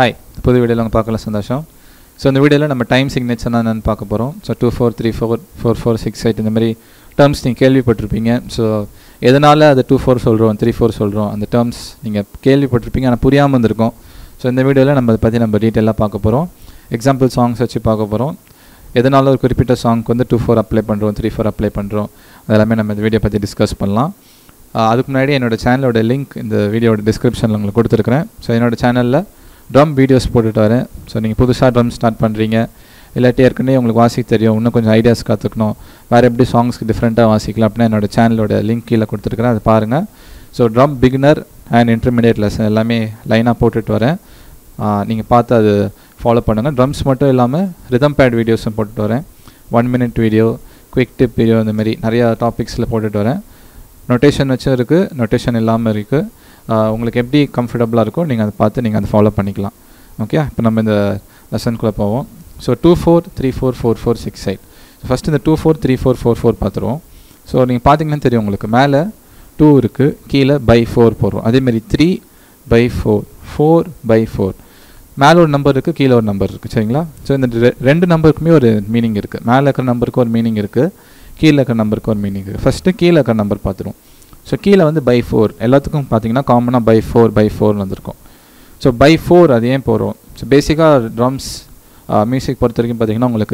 hi புது வீடியோவில் உங்கள் பார்க்கல சந்தோஷம் ஸோ இந்த வீடியோவில் நம்ம டைம் சிக்னேச்சர் தான் என்னென்னு பார்க்க போகிறோம் so two four three four four four six eight இந்த மாதிரி டேர்ம்ஸ் நீங்கள் கேள்விப்பட்டிருப்பீங்க ஸோ எதனால் அது டூ ஃபோர் சொல்கிறோம் த்ரீ ஃபோர் சொல்கிறோம் அந்த டேர்ம்ஸ் நீங்கள் கேள்விப்பட்டிருப்பீங்க ஆனால் புரியாமல் இருந்திருக்கும் ஸோ இந்த வீடியோவில் நம்ம அதை பற்றி நம்ம டீட்டெயிலாக பார்க்க போகிறோம் எக்ஸாம்பிள் சாங்ஸ் வச்சு பார்க்க போகிறோம் எதனால ஒரு குறிப்பிட்ட சாங்க்கு வந்து டூ ஃபோர் அப்ளை பண்ணுறோம் த்ரீ ஃபோர் அப்ளை பண்ணுறோம் அதெல்லாமே நம்ம இந்த வீடியோ பற்றி டிஸ்கஸ் பண்ணலாம் ஆஹ் அதுக்கு முன்னாடி என்னோட சேனலோட லிங்க் இந்த வீடியோட டிஸ்கிரிப்ஷனில் உங்களுக்கு கொடுத்துருக்குறேன் ஸோ என்னோட சேனலில் ட்ரம் வீடியோஸ் போட்டுட்டு வரேன் ஸோ நீங்கள் புதுசாக ட்ரம் ஸ்டார்ட் பண்ணுறீங்க இல்லாட்டி ஏற்கனவே உங்களுக்கு வாசிக்க தெரியும் இன்னும் கொஞ்சம் ஐடியாஸ் கற்றுக்கணும் வேறு எப்படி சாங்ஸ்க்கு டிஃப்ரெண்ட்டாக வாசிக்கலாம் அப்படின்னா என்னோட சேனலோட லிங்க் கீழே கொடுத்துருக்குறேன் அதை பாருங்கள் so drum beginner and intermediate lesson எல்லாமே லைனாக போட்டுட்டு வரேன் நீங்கள் பார்த்து அது ஃபாலோ பண்ணுங்கள் ட்ரம்ஸ் மட்டும் இல்லாமல் ரிதம் பேட் வீடியோஸும் போட்டுட்டு வரேன் one minute video quick tip video இந்த மாதிரி நிறையா டாபிக்ஸில் போட்டுட்டு வரேன் நொட்டேஷன் வச்சும் இருக்குது நொட்டேஷன் இல்லாமல் இருக்குது உங்களுக்கு எப்படி கம்ஃபர்டபுளாக இருக்கோ நீங்கள் அதை பார்த்து நீங்கள் அதை ஃபாலோ பண்ணிக்கலாம் ஓகே இப்போ நம்ம இந்த லெசனுக்குள்ளே போவோம் so two four three four four four six eight first இந்த two four three four four four பார்த்துருவோம் ஸோ நீங்கள் பார்த்தீங்கன்னா தெரியும் உங்களுக்கு மேலே டூ இருக்குது கீழே பை ஃபோர் போடுறோம் அதேமாதிரி three by four four by four மேலே ஒரு நம்பர் இருக்குது கீழே ஒரு நம்பர் இருக்குது சரிங்களா ஸோ இந்த ரெ- ரெண்டு நம்பருக்குமே ஒரு மீனிங் இருக்குது மேலே இருக்கிற நம்பருக்கு ஒரு மீனிங் இருக்குது கீழே இருக்கிற நம்பருக்கு ஒரு மீனிங் இருக்குது ஃபஸ்ட்டு கீழே இருக்கிற நம்பர் பார்த்துருவோம் ஸோ கீழே வந்து பை ஃபோர் எல்லாத்துக்கும் பார்த்தீங்கன்னா காமனாக பை ஃபோர் பை ஃபோர்னு வந்திருக்கும் ஸோ பை ஃபோர் அது ஏன் போகிறோம் ஸோ பேசிக்காக ட்ரம்ஸ் மியூசிக் பொறுத்த வரைக்கும் பார்த்தீங்கன்னா உங்களுக்கு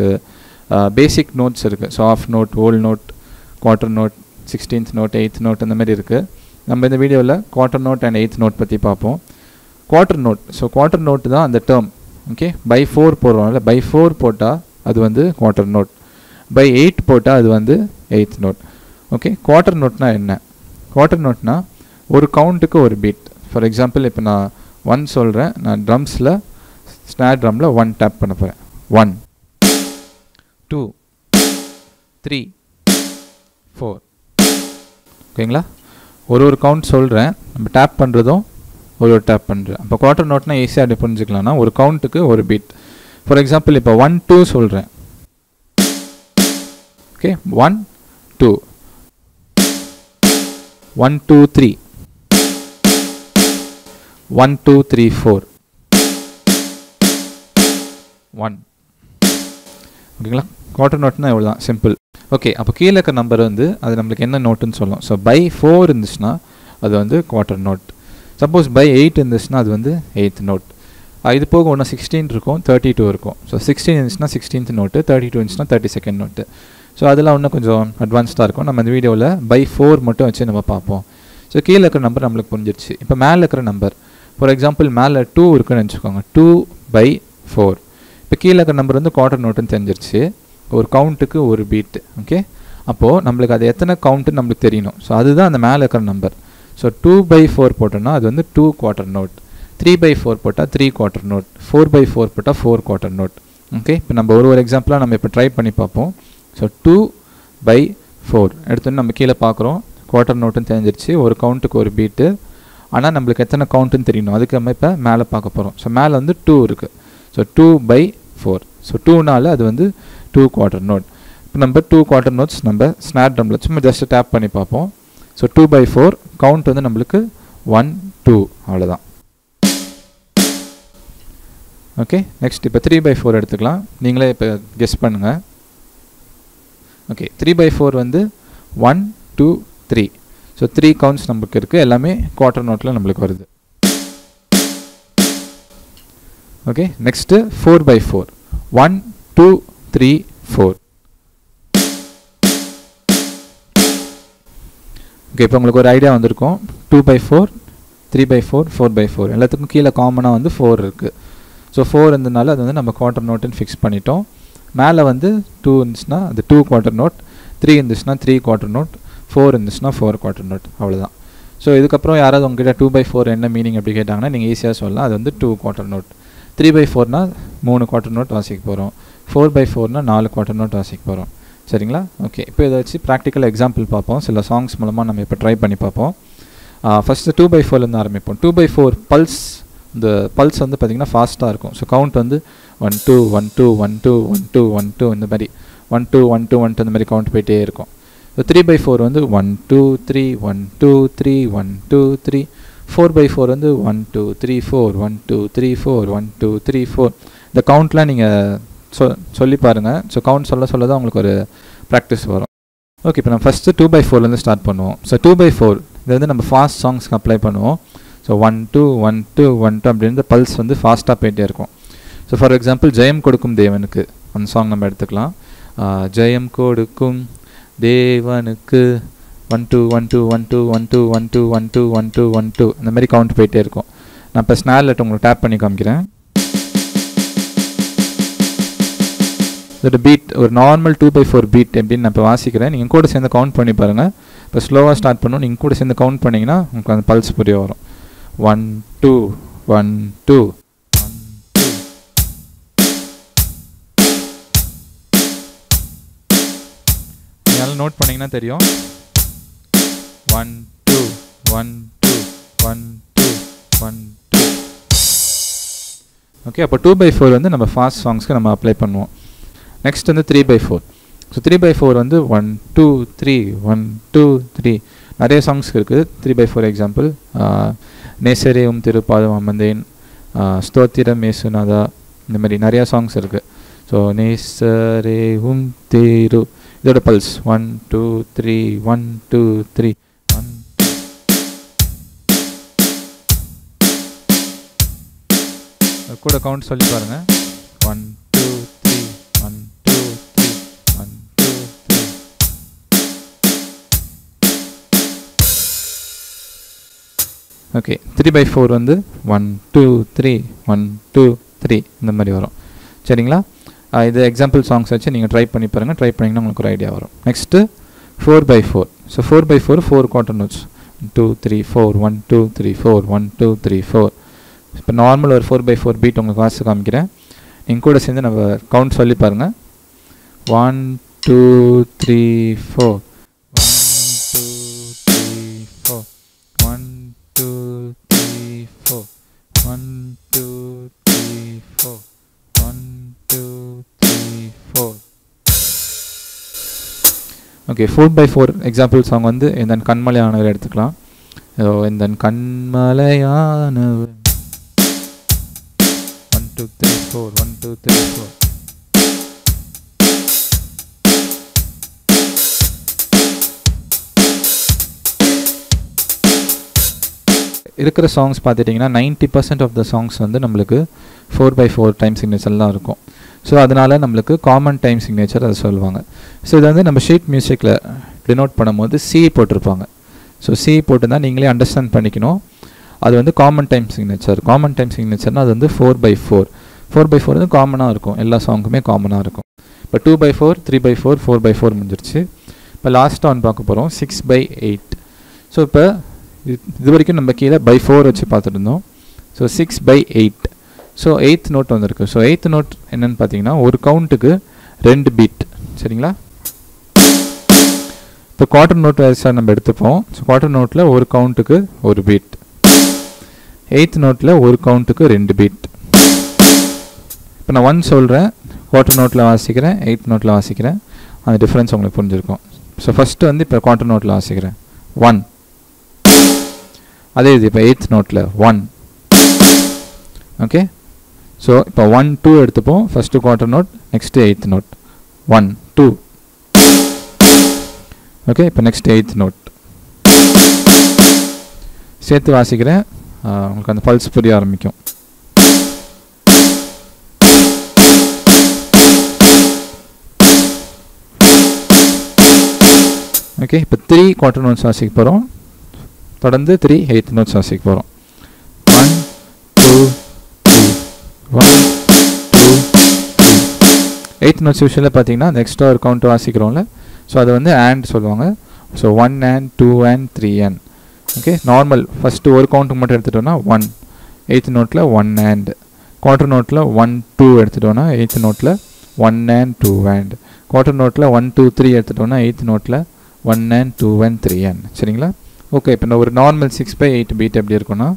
பேசிக் நோட்ஸ் இருக்குது so half note whole note quarter note sixteenth note eighth note அந்த மாதிரி இருக்குது நம்ம இந்த வீடியோவில் quarter note and eighth note பற்றி பார்ப்போம் quarter note so quarter note தான் அந்த டேர்ம் ஓகே பை ஃபோர் போடுறோம்ல பை ஃபோர் போட்டால் அது வந்து குவார்ட்டர் நோட் பை எயிட் போட்டால் அது வந்து எயித் நோட் ஓகே குவார்ட்டர் நோட்னா என்ன குவார்ட்டர் நோட்னா ஒரு கவுண்ட்டுக்கு ஒரு பீட் ஃபார் எக்ஸாம்பிள் இப்போ நான் ஒன் சொல்கிறேன் நான் ட்ரம்ஸில் ஸ்னார் ட்ரம்மில் ஒன் டேப் பண்ண போகிறேன் ஒன் டூ த்ரீ ஃபோர் ஓகேங்களா ஒரு ஒரு கவுண்ட் சொல்கிறேன் நம்ம டேப் பண்ணுறதும் ஒரு ஒரு டேப் பண்ணுறேன் அப்போ குவார்ட்டர் நோட்னா ஈஸியாக அப்படி புரிஞ்சுக்கலாம்னா ஒரு கவுண்ட்டுக்கு ஒரு பீட் ஃபார் எக்ஸாம்பிள் இப்போ ஒன் டூ சொல்கிறேன் okay one two one two three one two three four one ஓகேங்களா குவார்ட்டர் நோட்னா இவ்வளோ தான் சிம்பிள் ஓகே அப்போ கீழே இருக்க நம்பர் வந்து அது நம்மளுக்கு என்ன நோட்டுன்னு சொல்லும் ஸோ பை ஃபோர் இருந்துச்சுன்னா அது வந்து quarter note suppose by eight இருந்துச்சுன்னா அது வந்து எயித் நோட் இது போக ஒன்று சிக்ஸ்டீன் இருக்கும் தேர்ட்டி டூ இருக்கும் ஸோ சிக்ஸ்டீன் இருந்துச்சுன்னா சிக்ஸ்டீன்த் நோட்டு தேர்ட்டி டூ இருந்துச்சுன்னா தேர்ட்டி செகண்ட் நோட்டு ஸோ அதெல்லாம் இன்னும் கொஞ்சம் அட்வான்ஸ்டாக இருக்கும் நம்ம இந்த வீடியோவில் பை ஃபோர் மட்டும் வச்சு நம்ம பார்ப்போம் ஸோ கீழே இருக்கிற நம்பர் நம்மளுக்கு புரிஞ்சிருச்சு இப்போ மேலே இருக்கிற நம்பர் ஃபார் எக்ஸாம்பிள் மேலே டூ இருக்குன்னு வச்சுக்கோங்க டூ பை ஃபோர் இப்போ கீழே இருக்கிற நம்பர் வந்து குவார்ட்டர் நோட்டுன்னு தெரிஞ்சிருச்சு ஒரு கவுண்ட்டுக்கு ஒரு பீட் ஓகே அப்போது நம்மளுக்கு அது எத்தனை கவுண்ட்டுன்னு நம்மளுக்கு தெரியணும் ஸோ அதுதான் அந்த மேலே இருக்கிற number so two by four போட்டோம்னா அது வந்து two quarter note three by four போட்டால் three quarter note four by four போட்டால் ஃபோர் குவார்ட்டர் நோட் ஓகே இப்போ நம்ம ஒரு ஒரு எக்ஸாம்பிளாக நம்ம இப்போ ட்ரை பண்ணி பார்ப்போம் ஸோ டூ பை ஃபோர் எடுத்தோன்னு நம்ம கீழே பார்க்குறோம் குவார்ட்டர் நோட்டுன்னு தெரிஞ்சிருச்சு ஒரு கவுண்ட்டுக்கு ஒரு பீட்டு ஆனால் நம்மளுக்கு எத்தனை கவுண்ட்டுன்னு தெரியணும் அதுக்கு நம்ம இப்போ மேலே பார்க்க போகிறோம் ஸோ மேலே வந்து டூ இருக்குது so two by four so டூனால அது வந்து டூ குவார்ட்டர் நோட் இப்போ நம்ம டூ குவார்ட்டர் நோட்ஸ் நம்ம ஸ்னார் ட்ரம்மில் சும்மா ஜஸ்ட் டேப் பண்ணி பார்ப்போம் so two by four count வந்து நம்மளுக்கு ஒன் டூ அவ்வளோதான் ஓகே நெக்ஸ்ட் இப்போ த்ரீ பை ஃபோர் எடுத்துக்கலாம் நீங்களே இப்போ கெஸ் பண்ணுங்கள் ஓகே த்ரீ பை ஃபோர் வந்து one two three so three counts நமக்கு இருக்குது எல்லாமே குவார்ட்டர் நோட்டில் நம்மளுக்கு வருது okay next four by four one two three four okay இப்போ உங்களுக்கு ஒரு ஐடியா வந்திருக்கும் two by four three by four four by four எல்லாத்துக்கும் கீழே காமனாக வந்து ஃபோர் இருக்குது ஸோ ஃபோர் இருந்தனால அது வந்து நம்ம குவார்ட்டர் நோட்டுன்னு ஃபிக்ஸ் பண்ணிட்டோம் மேலே வந்து டூ இருந்துச்சுன்னா அது டூ குவார்ட்டர் நோட் த்ரீ இருந்துச்சுன்னா த்ரீ குவார்ட்டர் நோட் ஃபோர் இருந்துச்சுன்னா ஃபோர் குவார்ட்டர் நோட் அவ்வளோதான் ஸோ இதுக்கப்புறம் யாராவது உங்ககிட்ட டூ பை ஃபோர் என்ன மீனிங் அப்படி கேட்டாங்கன்னா நீங்கள் ஈஸியாக சொல்லலாம் அது வந்து two quarter note three by ஃபோர்னா மூணு குவார்ட்டர் நோட் வாசிக்க போகிறோம் ஃபோர் பை ஃபோர்னா நாலு குவார்ட்டர் நோட் வாசிக்க போகிறோம் சரிங்களா ஓகே இப்போ இதை வச்சு ப்ராக்டிக்கல் எக்ஸாம்பிள் பார்ப்போம் சில சாங்ஸ் மூலமாக நம்ம இப்போ ட்ரை பண்ணி பார்ப்போம் ஃபஸ்ட்டு டூ பை ஃபோர்லேருந்து ஆரம்பிப்போம் டூ பை ஃபோர் பல்ஸ் இந்த பல்ஸ் வந்து பார்த்திங்கன்னா ஃபாஸ்ட்டாக இருக்கும் ஸோ கவுண்ட் வந்து one two one two one two one two one two இந்த மாதிரி one two one two one two இந்த மாதிரி கவுண்ட் போயிட்டே இருக்கும் த்ரீ பை ஃபோர் வந்து one two three one two three one two three four by four வந்து one two three four one two three four one two three four இந்த கவுண்ட்லாம் நீங்கள் சொ சொல்லி பாருங்கள் ஸோ கவுண்ட் சொல்ல சொல்ல தான் உங்களுக்கு ஒரு ப்ராக்டிஸ் வரும் ஓகே இப்போ நம்ம ஃபஸ்ட்டு டூ பை ஃபோர்லேருந்து ஸ்டார்ட் பண்ணுவோம் ஸோ டூ பை ஃபோர் இது வந்து நம்ம ஃபாஸ்ட் சாங்ஸ்க்கு அப்ளை பண்ணுவோம் so one two one two one two அப்படின்னு பல்ஸ் வந்து ஃபாஸ்ட்டாக போயிட்டே இருக்கும் ஸோ ஃபார் எக்ஸாம்பிள் ஜெயம் கொடுக்கும் தேவனுக்கு அந்த சாங் நம்ம எடுத்துக்கலாம் ஜெயம் கொடுக்கும் தேவனுக்கு one two one two one two one two one two one two one two one two இந்த மாதிரி கவுண்ட் போயிட்டே இருக்கும் நான் இப்போ ஸ்னார்லெட் உங்களுக்கு டேப் பண்ணி காமிக்கிறேன் இதோட பீட் ஒரு normal two by four beat எப்படின்னு நான் இப்போ வாசிக்கிறேன் நீங்கள் கூட சேர்ந்து கவுண்ட் பண்ணி பாருங்கள் இப்போ ஸ்லோவாக ஸ்டார்ட் பண்ணும் நீங்கள் கூட சேர்ந்து கவுண்ட் பண்ணிங்கன்னா உங்களுக்கு அந்த பல்ஸ் புரிய வரும் one two one two one two நீங்கள் நோட் பண்ணிங்கன்னா தெரியும் one two one two one two one two okay அப்போ டூ பை ஃபோர் வந்து நம்ம ஃபாஸ்ட் சாங்ஸ்க்கு நம்ம அப்ளை பண்ணுவோம் நெக்ஸ்ட் வந்து three by four so three by four வந்து one two three one two three நிறைய சாங்ஸ் இருக்குது த்ரீ பை ஃபோர் எக்ஸாம்பிள் நேசரே உம் திருப்பாதம் அமர்ந்தேன் ஸ்தோத்திரம் மேசுநாதா இந்த மாதிரி நிறையா சாங்ஸ் இருக்குது ஸோ நேசரே உம் தேரு இதோட pulse one two three one two three one கூட கவுண்ட் சொல்லி பாருங்கள் one two three one two three one two three okay three by four வந்து one two three one two three இந்த மாதிரி வரும் சரிங்களா இது எக்ஸாம்பிள் சாங்ஸ் வச்சு நீங்கள் ட்ரை பண்ணி பாருங்கள் ட்ரை பண்ணிங்கன்னா உங்களுக்கு ஒரு ஐடியா வரும் next four by four so four by four four quarter notes two three four one two three four one two three four இப்போ நார்மல் ஒரு ஃபோர் பை ஃபோர் பீட் உங்களுக்கு வாசி காமிக்கிறேன் நீங்கள் கூட சேர்ந்து நம்ம கவுண்ட் சொல்லி பாருங்கள் one two three four one two three four one two three four one two three four okay four by four example song வந்து இந்த கண்மலையானவர் எடுத்துக்கலாம் இந்த கண்மலையானவர் one two three four one two three four இருக்கிற songs பார்த்துட்டிங்கன்னா ninety percent of the songs வந்து நம்மளுக்கு ஃபோர் பை ஃபோர் டைம் சிக்னேச்சர்லாம் இருக்கும் ஸோ அதனால் நம்மளுக்கு காமன் டைம் சிக்னேச்சர் அதை சொல்லுவாங்க ஸோ இதை வந்து நம்ம ஷீட் மியூசிக்கில் டினோட் பண்ணும்போது சி போட்டிருப்பாங்க ஸோ சி போட்டு தான் நீங்களே அண்டர்ஸ்டாண்ட் பண்ணிக்கணும் அது வந்து common time signature common time சிக்னேச்சர்னால் அது வந்து four by four four by four வந்து காமனாக இருக்கும் எல்லா சாங்குமே காமனாக இருக்கும் இப்போ two by four three by four four by four முடிஞ்சிருச்சு இப்போ லாஸ்ட்டாக ஒன்று பார்க்க போகிறோம் சிக்ஸ் பை எயிட் ஸோ இப்போ இது வரைக்கும் நம்ம கீழே பை ஃபோர் வச்சு பார்த்துட்டு இருந்தோம் so six by eight so eighth note வந்திருக்கு ஸோ எயித் நோட் என்னன்னு பார்த்தீங்கன்னா ஒரு கவுண்ட்டுக்கு ரெண்டு பீட் சரிங்களா இப்போ குவார்டர் நோட் வைஸாக நம்ம எடுத்துப்போம் ஸோ குவார்டர் நோட்டில் ஒரு கவுண்ட்டுக்கு ஒரு பீட் எயித் நோட்டில் ஒரு கவுண்ட்டுக்கு ரெண்டு பீட் இப்போ நான் ஒன் சொல்கிறேன் குவார்டர் நோட்டில் வாசிக்கிறேன் எயித் நோட்டில் வாசிக்கிறேன் அந்த டிஃப்ரென்ஸ் உங்களுக்கு புரிஞ்சிருக்கும் ஸோ ஃபஸ்ட்டு வந்து இப்போ குவார்டர் நோட்டில் வாசிக்கிறேன் ஒன் அதே இது இப்போ எயித் நோட்டில் ஒன் ஓகே ஸோ இப்போ ஒன் டூ எடுத்துப்போம் first quarter note next eighth note one two okay இப்போ நெக்ஸ்ட் எயித் நோட் சேர்த்து வாசிக்கிறேன் உங்களுக்கு அந்த பல்ஸ் புரிய ஆரம்பிக்கும் ஓகே இப்போ த்ரீ குவார்டர் நோட்ஸ் வாசிக்க போகிறோம் தொடர்ந்து த்ரீ எயித் நோட்ஸ் வாசிக்க போகிறோம் one two three one two three eighth notes யூஸ்வலாக பார்த்தீங்கன்னா அந்த எக்ஸ்ட்ரா ஒரு கவுண்ட் வாசிக்கிறோம்ல ஸோ அதை வந்து ஆண்ட் சொல்லுவாங்க so one and two and three and okay normal first ஒரு கவுண்ட்டுக்கு மட்டும் எடுத்துட்டோம்னா ஒன் எயித் நோட்டில் ஒன் அண்ட் குவார்டர் நோட்டில் ஒன் டூ எடுத்துட்டோம்னா எயித் நோட்டில் one and two and quarter நோட்டில் ஒன் டூ த்ரீ எடுத்துட்டோம்னா எயித் நோட்டில் one and two and three and சரிங்களா ஓகே இப்போ நான் ஒரு normal six by eight beat எப்படி இருக்கும்னா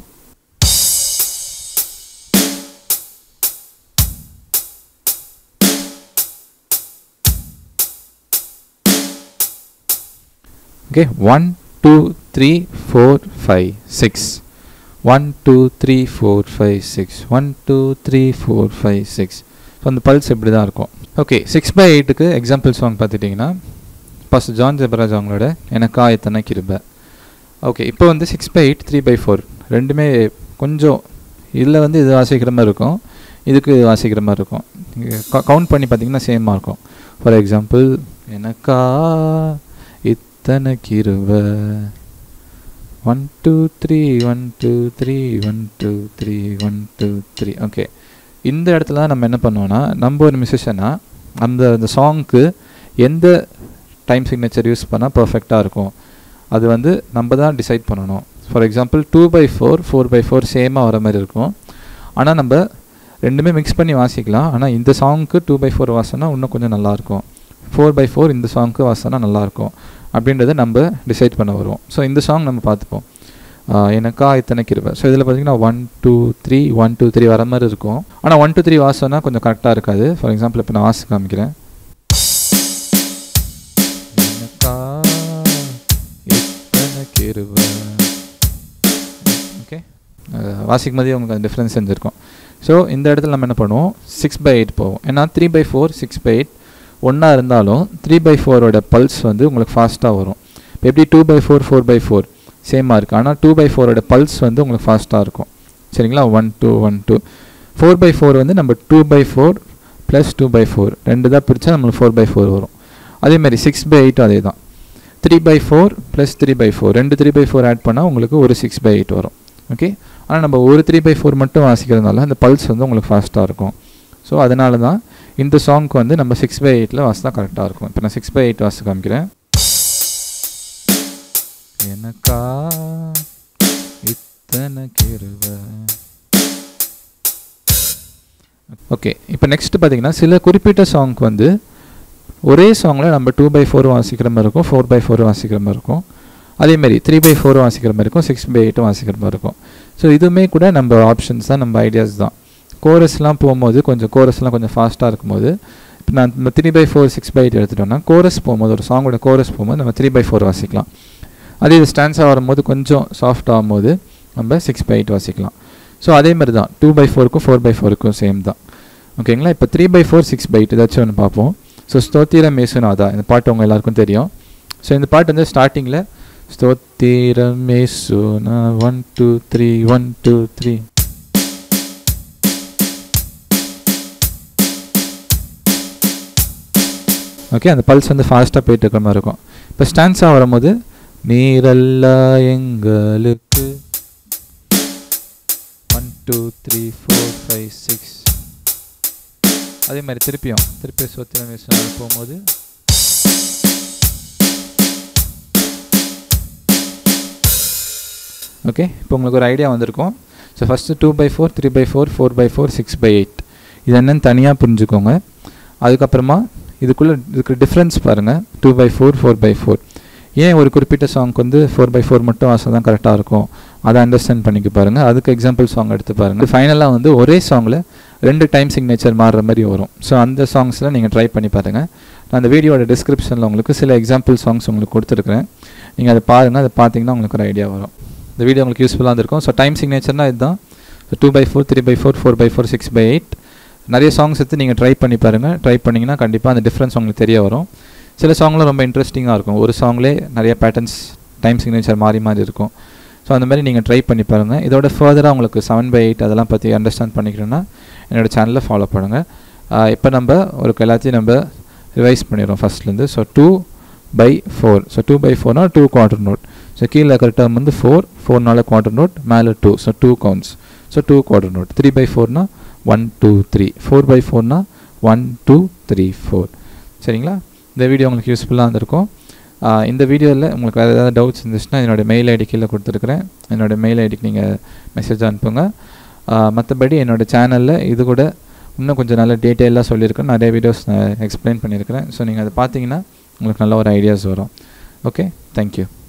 okay one two three four five six one two three four five six one two three four five six so அந்த pulse இப்படி தான் இருக்கும் ஓகே சிக்ஸ் பை எயிட்டுக்கு எக்ஸாம்பிள் சாங் பார்த்துட்டிங்கன்னா first John Jebaraj அவங்களோட எனக்கா எத்தனை கிருப ஓகே இப்போ வந்து six by eight three by four ரெண்டுமே கொஞ்சம் இதில் வந்து இது வாசிக்கிற மாதிரி இருக்கும் இதுக்கு இது வாசிக்கிற மாதிரி இருக்கும் கவுண்ட் பண்ணி பார்த்தீங்கன்னா சேமாக இருக்கும் ஃபார் எக்ஸாம்பிள் எனக்கா இத்தனை கிருப one two three one two three one two three one two three okay இந்த இடத்துல தான் நம்ம என்ன பண்ணுவோம்னா நம்ம ஒரு மியூசிஷியனாக அந்த அந்த சாங்க்கு எந்த டைம் சிக்னேச்சர் யூஸ் பண்ணால் பர்ஃபெக்டாக இருக்கும் அது வந்து நம்ம தான் டிசைட் பண்ணணும் for example two by four four by four சேமாக வர மாதிரி இருக்கும் ஆனால் நம்ம ரெண்டுமே மிக்ஸ் பண்ணி வாசிக்கலாம் ஆனால் இந்த சாங்க்கு டூ பை ஃபோர் வாசனா இன்னும் கொஞ்சம் நல்லாயிருக்கும் ஃபோர் பை ஃபோர் இந்த சாங்க்கு வாசனா நல்லாயிருக்கும் அப்படின்றத நம்ம டிசைட் பண்ண வருவோம் ஸோ இந்த சாங் நம்ம பார்த்துப்போம் எனக்கா இத்தனை கிருபை ஸோ இதில் பார்த்தீங்கன்னா one two three one two three வர மாதிரி இருக்கும் ஆனால் ஒன் டூ த்ரீ வாசம்னா கொஞ்சம் கரெக்டாக இருக்காது ஃபார் எக்ஸாம்பிள் இப்போ நான் வாசி காமிக்கிறேன் எனக்கா இத்தனை கிருபை ஓகே வாசிக்கும் போதே உங்களுக்கு அந்த டிஃப்ரென்ஸ் செஞ்சுருக்கும் ஸோ இந்த இடத்துல நம்ம என்ன பண்ணுவோம் சிக்ஸ் பை எயிட் போவோம் ஏன்னா three by four six by eight ஒன்றா இருந்தாலும் த்ரீ பை ஃபோரோட பல்ஸ் வந்து உங்களுக்கு ஃபாஸ்ட்டாக வரும் இப்போ எப்படி two by four four by four சேமாக இருக்குது ஆனால் டூ பை ஃபோரோட பல்ஸ் வந்து உங்களுக்கு ஃபாஸ்ட்டாக இருக்கும் சரிங்களா one two one two four by four வந்து நம்ம two by four plus two by four ரெண்டு தான் பிரித்தா நம்மளுக்கு ஃபோர் பை ஃபோர் வரும் அதேமாதிரி சிக்ஸ் பை எயிட்டும் அதே தான் three by four plus three by four ரெண்டு த்ரீ பை ஃபோர் ஆட் பண்ணால் உங்களுக்கு ஒரு சிக்ஸ் பை எயிட் வரும் ஓகே ஆனால் நம்ம ஒரு த்ரீ பை ஃபோர் மட்டும் வாசிக்கிறதுனால அந்த பல்ஸ் வந்து உங்களுக்கு ஃபாஸ்ட்டாக இருக்கும் ஸோ அதனால தான் இந்த சாங்க்கு வந்து நம்ம சிக்ஸ் பை எயிட்டில் வாசித்தா கரெக்டாக இருக்கும் இப்போ நான் சிக்ஸ் பை எயிட் வாசி காமிக்கிறேன் எனக்கா இத்தனை கிருவ ஓகே இப்போ நெக்ஸ்ட் பார்த்தீங்கன்னா சில குறிப்பிட்ட சாங்க்கு வந்து ஒரே சாங்கில் நம்ம டூ பை ஃபோர் வாசிக்கிற மாதிரி இருக்கும் ஃபோர் பை ஃபோர் வாசிக்கிற மாதிரி இருக்கும் அதேமாரி த்ரீ பை ஃபோர் வாசிக்கிற மாதிரி இருக்கும் சிக்ஸ் பை எயிட்டும் வாசிக்கிற மாதிரி இருக்கும் ஸோ இதுவுமே கூட நம்ம ஆப்ஷன்ஸ் தான் நம்ம ஐடியாஸ் தான் கோரஸ்லாம் போகும்போது கொஞ்சம் கோரஸ்லாம் கொஞ்சம் ஃபாஸ்ட்டாக இருக்கும்போது இப்போ நான் நம்ம three by four six by eight எடுத்துட்டோம்னா கோரஸ் போகும்போது ஒரு சாங்கோட கோரஸ் போகும்போது நம்ம த்ரீ பை ஃபோர் வாசிக்கலாம் அதே இது ஸ்டான்ஸாக வரும்போது கொஞ்சம் சாஃப்ட் ஆகும்போது நம்ம சிக்ஸ் பை எயிட் வாசிக்கலாம் ஸோ அதே மாதிரி தான் டூ பை ஃபோருக்கும் ஃபோர் பை ஃபோருக்கும் சேம் தான் ஓகேங்களா இப்போ three by four six by eight ஏதாச்சும் ஒன்று பார்ப்போம் ஸோ ஸ்தோத்திரம் மேசுனாதா இந்த பாட்டு உங்கள் எல்லாருக்கும் தெரியும் ஸோ இந்த பாட்டு வந்து ஸ்டார்டிங்கில் ஸ்தோத்திரம் மேசுனா one two three one two three okay அந்த பல்ஸ் வந்து ஃபாஸ்ட்டாக போயிட்டு இருக்கிற மாதிரி இருக்கும் இப்போ ஸ்டான்ஸாக வரும்போது நீரல்லா எங்களுக்கு one two three four five six அதே மாதிரி திருப்பியும் திருப்பி சொத்திரம் வீசினாலும் போகும்போது ஓகே இப்போ உங்களுக்கு ஒரு ஐடியா வந்திருக்கும் so first two by four three by four four by four six by eight இது என்னன்னு தனியாக புரிஞ்சுக்கோங்க அதுக்கப்புறமா இதுக்குள்ளே இருக்கிற டிஃப்ரென்ஸ் பாருங்கள் two by four four by four ஏன் ஒரு குறிப்பிட்ட சாங்க்கு வந்து ஃபோர் பை ஃபோர் மட்டும் வாசம் தான் கரெக்டாக இருக்கும் அதை அண்டர்ஸ்டாண்ட் பண்ணிக்க பாருங்கள் அதுக்கு எக்ஸாம்பிள் சாங் எடுத்து பாருங்கள் ஃபைனலாக வந்து ஒரே சாங்கில் ரெண்டு டைம் சிக்னேச்சர் மாறுற மாதிரி வரும் ஸோ அந்த சாங்ஸில் நீங்கள் ட்ரை பண்ணி பாருங்கள் நான் அந்த வீடியோட டிஸ்கிரிப்ஷனில் உங்களுக்கு சில எக்ஸாம்பிள் சாங்ஸ் உங்களுக்கு கொடுத்துருக்குறேன் நீங்கள் அதை பாருங்கள் அதை பார்த்தீங்கன்னா உங்களுக்கு ஒரு ஐடியா வரும் இந்த வீடியோ உங்களுக்கு யூஸ்ஃபுல்லாக இருந்திருக்கும் ஸோ டைம் சிக்னேச்சர்னால் இதுதான் two by four three by four four by four six by eight நிறைய சாங்ஸ் எடுத்து நீங்கள் ட்ரை பண்ணி பாருங்கள் ட்ரை பண்ணிங்கன்னா கண்டிப்பாக அந்த டிஃப்ரென்ஸ் உங்களுக்கு தெரிய வரும் சில சாங்லாம் ரொம்ப இன்ட்ரெஸ்டிங்காக இருக்கும் ஒரு சாங்லேயே நிறைய பேட்டர்ன்ஸ் டைம் சிக்னேச்சர் மாறி மாறி இருக்கும் ஸோ அந்த மாதிரி நீங்கள் ட்ரை பண்ணி பாருங்கள் இதோட ஃபர்தராக உங்களுக்கு செவன் பை எயிட் அதெல்லாம் பற்றி அண்டர்ஸ்டாண்ட் பண்ணிக்கணும்னா என்னோடய சேனலை ஃபாலோ பண்ணுங்கள் இப்போ நம்ம ஒரு எல்லாத்தையும் நம்ம ரிவைஸ் பண்ணிடுறோம் ஃபஸ்ட்லேருந்து so two by four so two by ஃபோர்னா டூ குவார்டர் நோட் ஸோ கீழே இருக்கிற டேர்ம் வந்து ஃபோர் ஃபோர்னால குவார்டர் நோட் மேலே two so two counts so two quarter note three by ஃபோர்னா one two three four by ஃபோர்னா ஒன் டூ த்ரீ ஃபோர் சரிங்களா இந்த வீடியோ உங்களுக்கு யூஸ்ஃபுல்லாக இருந்திருக்கும் இந்த வீடியோவில் உங்களுக்கு வேறு ஏதாவது டவுட்ஸ் இருந்துச்சுன்னா என்னோடய மெயில் ஐடி கீழே கொடுத்துருக்குறேன் என்னோடய மெயில் ஐடிக்கு நீங்கள் மெசேஜ் அனுப்புங்க மற்றபடி என்னோடய சேனலில் இது கூட இன்னும் கொஞ்சம் நல்ல டீட்டெயிலாக சொல்லியிருக்கேன் நிறைய வீடியோஸ் நான் எக்ஸ்பிளைன் பண்ணியிருக்கிறேன் ஸோ நீங்கள் அதை பார்த்தீங்கன்னா உங்களுக்கு நல்ல ஒரு ஐடியாஸ் வரும் ஓகே தேங்க்யூ